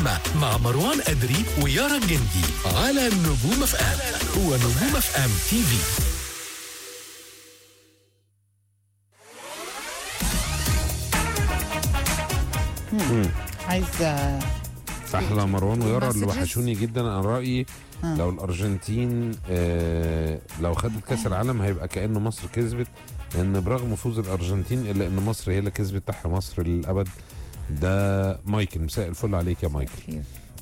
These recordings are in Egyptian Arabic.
السينما مع مروان أدري ويارا الجندي على نجوم اف ام هو نجوم اف ام تي في عايز آه، احلى مروان ويارا اللي Messages. وحشوني جدا انا رايي آه. لو الارجنتين آه لو خدت كاس العالم هيبقى كانه مصر كسبت لان برغم فوز الارجنتين الا ان مصر هي اللي كسبت تحت مصر للابد ده مايكل مساء الفل عليك يا مايكل خير.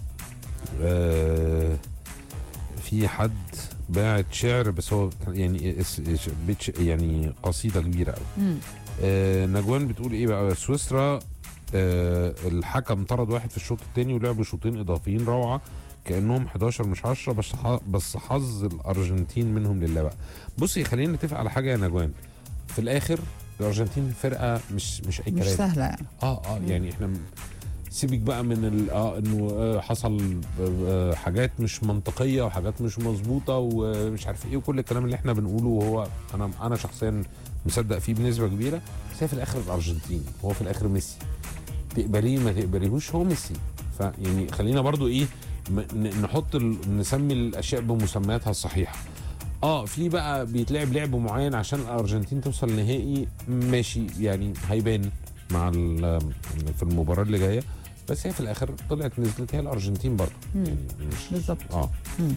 آه في حد باعت شعر بس هو كان يعني اس- اس- بيت ش- يعني قصيده كبيره قوي مم. آه نجوان بتقول ايه بقى سويسرا آه الحكم طرد واحد في الشوط الثاني ولعبوا شوطين اضافيين روعه كانهم 11 مش 10 بس ح- بس حظ الارجنتين منهم لله بقى بصي خلينا نتفق على حاجه يا نجوان في الاخر الارجنتين فرقه مش مش اي مش كلام سهله يعني اه اه يعني احنا م- سيبك بقى من ال- اه انه آه حصل آه حاجات مش منطقيه وحاجات مش مظبوطه ومش عارف ايه وكل الكلام اللي احنا بنقوله وهو انا انا شخصيا مصدق فيه بنسبه كبيره بس هي في الاخر الارجنتين هو في الاخر ميسي تقبليه ما تقبليهوش هو ميسي فيعني خلينا برضو ايه م- ن- نحط ال... نسمي الاشياء بمسمياتها الصحيحه اه في بقى بيتلعب لعب معين عشان الارجنتين توصل نهائي ماشي يعني هيبان مع ال- في المباراه اللي جايه بس هي في الاخر طلعت نزلت هي الارجنتين برضه مم. يعني مش بالظبط اه مم.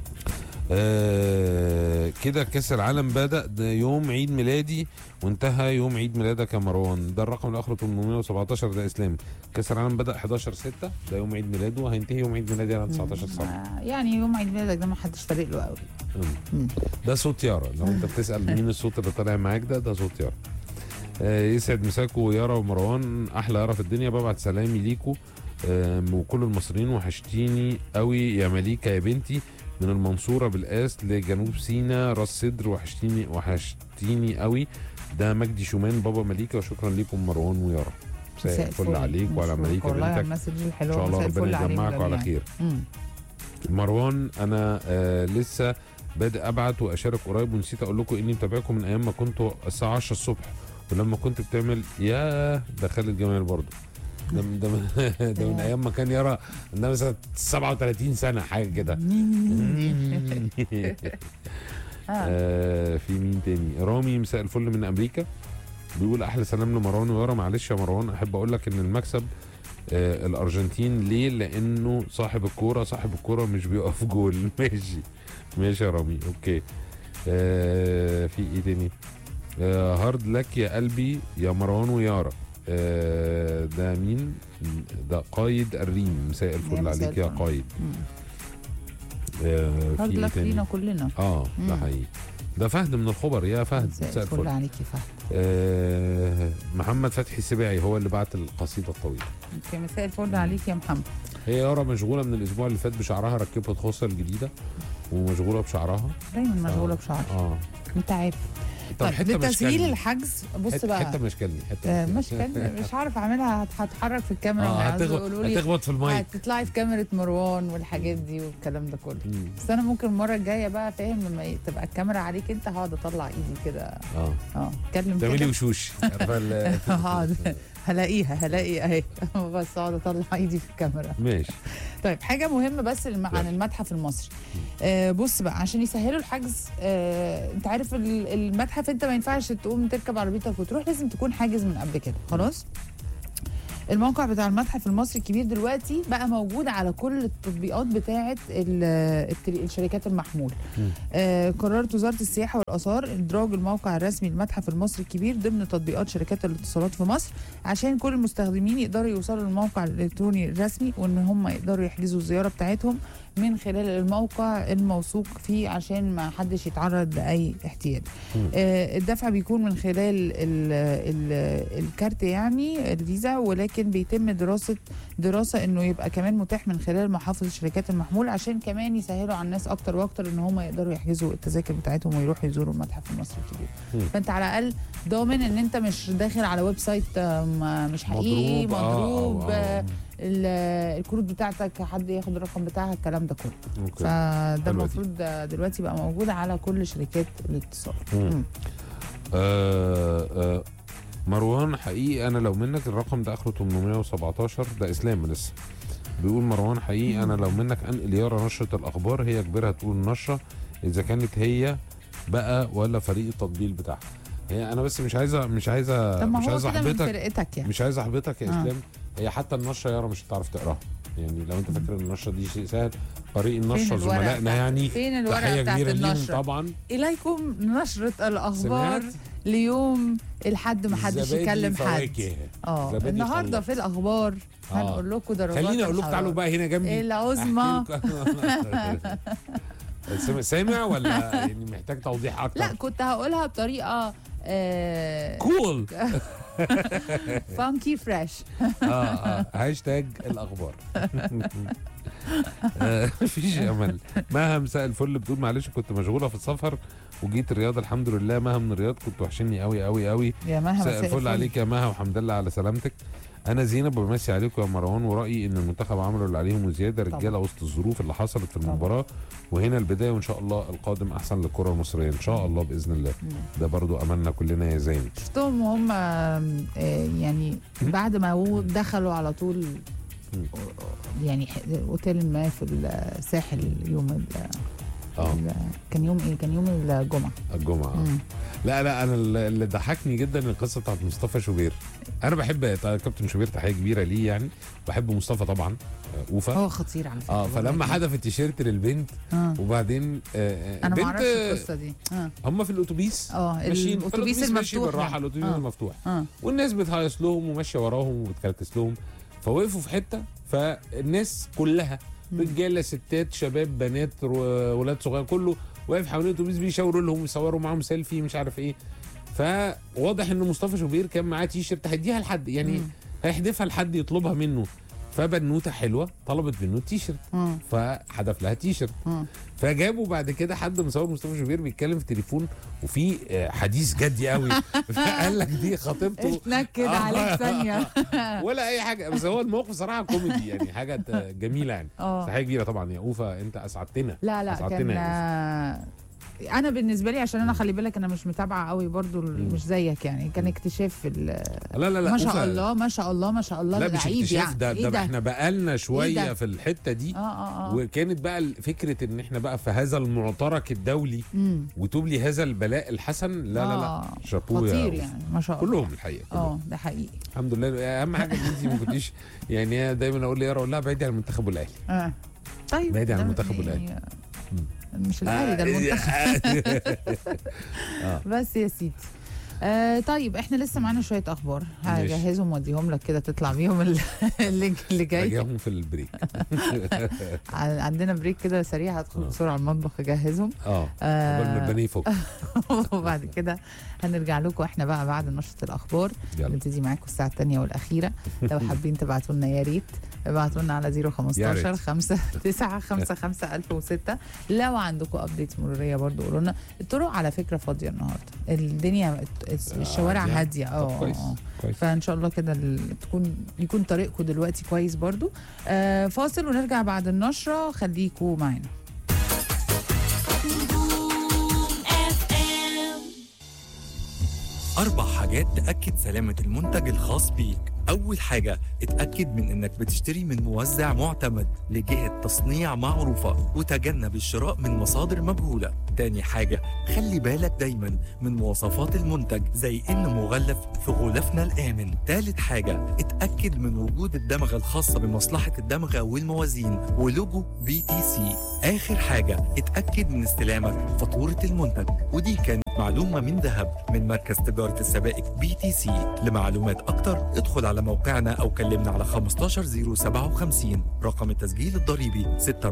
آه كده كاس العالم بدا ده يوم عيد ميلادي وانتهى يوم عيد ميلادك يا مروان ده الرقم اللي اخره 817 ده اسلام كاس العالم بدا 11 6 ده يوم عيد ميلاده وهينتهي يوم عيد ميلادي انا 19 7 آه، يعني يوم عيد ميلادك ده ما حدش فارق له قوي مم. ده صوت يارا لو انت بتسال مين الصوت اللي طالع معاك ده ده صوت يارا آه يسعد مساكو يارا ومروان احلى يارا في الدنيا ببعت سلامي ليكو آه وكل المصريين وحشتيني قوي يا مليكه يا بنتي من المنصوره بالاس لجنوب سينا راس صدر وحشتيني وحشتيني قوي ده مجدي شومان بابا مليكه وشكرا لكم مروان ويارا مساء الفل عليك وعلى مبروك مليكه والله على بنتك المسج ان الحلوه شاء الله مساء الفل ربنا عليكم يجمعك على جميعاً. خير مم. مروان انا آه لسه بادئ ابعت واشارك قريب ونسيت اقول لكم اني متابعكم من ايام ما كنتوا الساعه 10 الصبح ولما كنت بتعمل يا ده خالد جمال برضه ده من ده من, ده من ايام ما كان يرى ده مثلا 37 سنه حاجه كده آه. آه في مين تاني رامي مساء الفل من امريكا بيقول احلى سلام لمروان ويارا معلش يا مروان احب اقول لك ان المكسب آه الارجنتين ليه لانه صاحب الكوره صاحب الكوره مش بيقف جول ماشي ماشي يا رامي اوكي آه في ايه تاني آه هارد لك يا قلبي يا مروان ويارا آه ده مين ده قايد الريم مساء الفل مساء عليك يا الفل. قايد مم. آه هارد في ايه لك تاني لينا كلنا اه ده مم. حقيقي ده فهد من الخبر يا فهد مساء مساء الفل الفل عليك يا فهد آه محمد فتحي السباعي هو اللي بعت القصيده الطويله اوكي مساء الفل عليك يا محمد هي يارا مشغوله من الاسبوع اللي فات بشعرها ركبت خصه الجديده ومشغوله بشعرها دايما مشغوله بشعرك اه انت عارف طب طيب حته لتسهيل مشكلني الحجز بص حته, بقى حته مشكلني حته آه، مش مشكلني. كان مش عارف اعملها هت- هتحرك في الكاميرا اه وهيقعدوا هتخبط يقولوا لي هتخبط في المايك هتطلعي في كاميرا مروان والحاجات دي والكلام ده كله مم. بس انا ممكن المره الجايه بقى فاهم لما ي- تبقى الكاميرا عليك انت هقعد اطلع ايدي كده اه اه اتكلم تعملي كده وشوش عارفه ال- هقعد هلاقيها هلاقي اهي بس اقعد اطلع ايدي في الكاميرا ماشي طيب حاجه مهمه بس الم- عن يلا. المتحف المصري آه بص بقى عشان يسهلوا الحجز آه انت عارف ال- المتحف انت ما ينفعش تقوم تركب عربيتك وتروح لازم تكون حاجز من قبل كده خلاص الموقع بتاع المتحف المصري الكبير دلوقتي بقى موجود على كل التطبيقات بتاعه ال- التري- الشركات المحمول مم. آه قررت وزاره السياحه والاثار ادراج الموقع الرسمي للمتحف المصري الكبير ضمن تطبيقات شركات الاتصالات في مصر عشان كل المستخدمين يقدروا يوصلوا للموقع الالكتروني الرسمي وان هم يقدروا يحجزوا الزياره بتاعتهم من خلال الموقع الموثوق فيه عشان ما حدش يتعرض لاي احتيال مم. آه، الدفع بيكون من خلال ال ال الكارت يعني الفيزا ولكن بيتم دراسه دراسه انه يبقى كمان متاح من خلال محافظ الشركات المحمول عشان كمان يسهلوا على الناس اكتر واكتر ان هم يقدروا يحجزوا التذاكر بتاعتهم ويروحوا يزوروا المتحف المصري الكبير مم. فانت على الاقل ضامن ان انت مش داخل على ويب سايت آه، ما- مش حقيقي مضروب آه، مضروب آه، آه. آه، ال- الكروت بتاعتك حد ياخد الرقم بتاعها الكلام ده كله اوكي فده دي. المفروض ده دلوقتي بقى موجود على كل شركات الاتصال مم. مم. آه آه مروان حقيقي انا لو منك الرقم ده اخره 817 ده اسلام لسه بيقول مروان حقيقي انا لو منك انقل يارا نشره الاخبار هي كبيرها تقول النشره اذا كانت هي بقى ولا فريق التطبيل بتاعها هي انا بس مش عايزه مش عايزه طب ما مش هو عايزه كده من احبطك فرقتك يعني مش عايز احبطك يا آه. اسلام هي حتى النشره يارا مش هتعرف تقراها يعني لو انت فاكر ان النشره دي شيء سهل فريق النشره الورقة زملائنا بتاعت- يعني فين الورقه تحيه بتاعت كبيره ليهم النشره طبعا اليكم نشره الاخبار سمعت ليوم الحد ما حدش زبادي يكلم حد فواكه. اه زبادي النهارده خلاط. في الاخبار آه. هنقول لكم درجات خليني اقول لكم تعالوا الحرارة. بقى هنا جنبي العظمى أحكي لكم. سامع سامع ولا يعني محتاج توضيح اكتر لا كنت هقولها بطريقه آه كول فانكي فريش اه اه هاشتاج الاخبار آه، مفيش امل مها مساء الفل بتقول معلش كنت مشغوله في السفر وجيت الرياض الحمد لله مها من الرياض كنت وحشني قوي قوي قوي يا مها مساء مساء الفل عليك يا مها والحمد لله على سلامتك انا زينب بمسي عليكم يا مروان ورايي ان المنتخب عملوا اللي عليهم وزياده رجاله وسط الظروف اللي حصلت في المباراه وهنا البدايه وان شاء الله القادم احسن للكره المصريه ان شاء الله باذن الله ده برضو املنا كلنا يا زين شفتهم وهم آم، آه، يعني بعد ما هو دخلوا على طول يعني ح- اوتيل ما في الساحل يوم ال- اه ال- كان يوم ايه كان يوم الجمعه الجمعه آه. مم. لا لا انا اللي اللي ضحكني جدا القصه بتاعت مصطفى شوبير انا بحب كابتن شوبير تحيه كبيره ليه يعني بحب مصطفى طبعا آه، اوفا هو خطير على فكره اه فلما حدف التيشيرت للبنت آه. وبعدين آه آه، انا ما بنت اعرفش القصه دي اه هم في الاتوبيس اه ماشيين الاتوبيس ماشي المفتوح بالراحه يعني. الاتوبيس آه. المفتوح اه والناس بتهيص لهم وماشيه وراهم وبتكلكس لهم فوقفوا في حته فالناس كلها مم. رجاله ستات شباب بنات رو- ولاد صغير كله واقف حوالين الاتوبيس بيشاوروا لهم ويصوروا معاهم سيلفي مش عارف ايه فواضح ان مصطفى شوبير كان معاه تيشرت هيديها لحد يعني مم. هيحدفها لحد يطلبها منه فبنوته حلوه طلبت منه تيشرت مم. فحدف لها تيشرت مم. فجابوا بعد كده حد مصور مصطفى شوبير بيتكلم في تليفون وفي آه، حديث جدي قوي فقال لك دي خطيبته اتنكد آه. عليك ثانيه ولا اي حاجه بس هو الموقف صراحه كوميدي يعني حاجه ت- جميله يعني اه تحيه كبيره طبعا يا اوفا انت اسعدتنا لا لا أسعدتنا كان يا آه، انا بالنسبه لي عشان انا خلي بالك انا مش متابعه قوي برضو مش زيك يعني كان اكتشاف في ال- لا لا لا ما شاء أوفا- الله ما شاء الله ما شاء الله لا مش لعيب اكتشاف يعني ده, ايه ده, احنا بقالنا شويه ده؟ في الحته دي اه اه اه وكانت بقى ال- فكره ان احنا بقى في هذا المعترك الدولي مم. وتبلي هذا البلاء الحسن لا لا لا آه، شابوه يا خطير أوفا. يعني ما شاء الله كلهم الحقيقه كلهم. اه ده حقيقي الحمد لله اهم حاجه ان انت ما كنتيش يعني أنا دايما اقول ليارا اقول لها بعيدي عن المنتخب والاهلي اه طيب بعيد عن ده المنتخب يعني- والأهلي. مش الاهلي ده المنتخب بس يا سيدي آه طيب احنا لسه معانا شويه اخبار ماشي. هجهزهم واديهم لك كده تطلع بيهم ال- اللي اللي جاي راجعهم في البريك ع- عندنا بريك كده سريع هدخل آه. بسرعه المطبخ اجهزهم اه قبل ما آه البني يفك وبعد كده هنرجع لكم احنا بقى بعد نشره الاخبار يلا نبتدي معاكم الساعه الثانيه والاخيره لو حابين تبعتوا لنا يا ريت ابعتوا لنا على يا 015 ريت. 5 9 5 5 1006 لو عندكم ابديت مروريه برضو قولوا لنا الطرق على فكره فاضيه النهارده الدنيا الشوارع هادية؟ هاديه طب اه كويس آه. كويس فان شاء الله كده ال- تكون يكون طريقكم دلوقتي كويس برضو آه فاصل ونرجع بعد النشره خليكم معانا أربع حاجات تأكد سلامة المنتج الخاص بيك أول حاجة اتأكد من إنك بتشتري من موزع معتمد لجهة تصنيع معروفة وتجنب الشراء من مصادر مجهولة تاني حاجة خلي بالك دايما من مواصفات المنتج زي إنه مغلف في غلافنا الآمن تالت حاجة اتأكد من وجود الدمغة الخاصة بمصلحة الدمغة والموازين ولوجو بي تي سي آخر حاجة اتأكد من استلامك فاتورة المنتج ودي كانت معلومة من ذهب من مركز تجارة السبائك بي تي سي لمعلومات أكتر ادخل على موقعنا أو كلمنا على 15057 رقم التسجيل الضريبي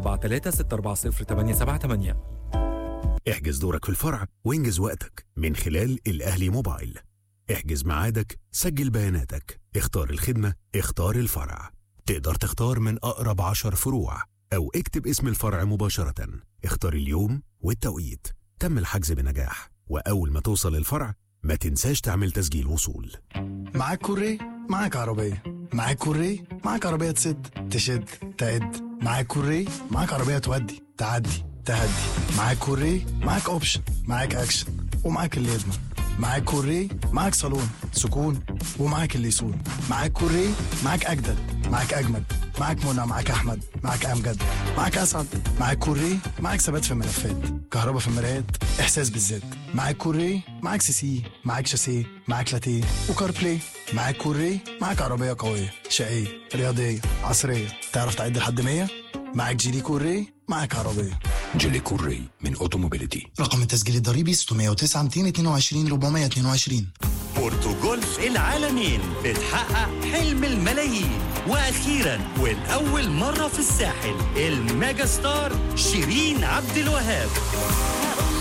643 احجز دورك في الفرع وانجز وقتك من خلال الأهلي موبايل احجز ميعادك سجل بياناتك اختار الخدمة اختار الفرع تقدر تختار من أقرب عشر فروع أو اكتب اسم الفرع مباشرة اختار اليوم والتوقيت تم الحجز بنجاح وأول ما توصل الفرع ما تنساش تعمل تسجيل وصول معاك كوري معاك عربية معاك كوري معاك عربية تسد تشد تعد معاك كوري معاك عربية تودي تعدي تهدي معاك كوري معاك اوبشن معاك اكشن ومعاك اللي يضمن معاك كوري معاك صالون سكون ومعاك اللي يسون معاك كوري معاك اجدد معاك اجمد معاك منى معاك احمد معاك امجد معاك اسعد معاك كوري معاك ثبات في الملفات كهرباء في المرايات احساس بالذات معاك كوري معاك سي سي معاك شاسيه معاك لاتيه وكار بلاي معاك كوري معاك عربيه قويه شقيه رياضيه عصريه تعرف تعد لحد 100 معاك جيلي كوري معاك عربيه جيلي كوري من اوتوموبيليتي رقم التسجيل الضريبي 609 222 422 بورتوجولف العالمين بتحقق حلم الملايين واخيرا والاول مره في الساحل الميجا ستار شيرين عبد الوهاب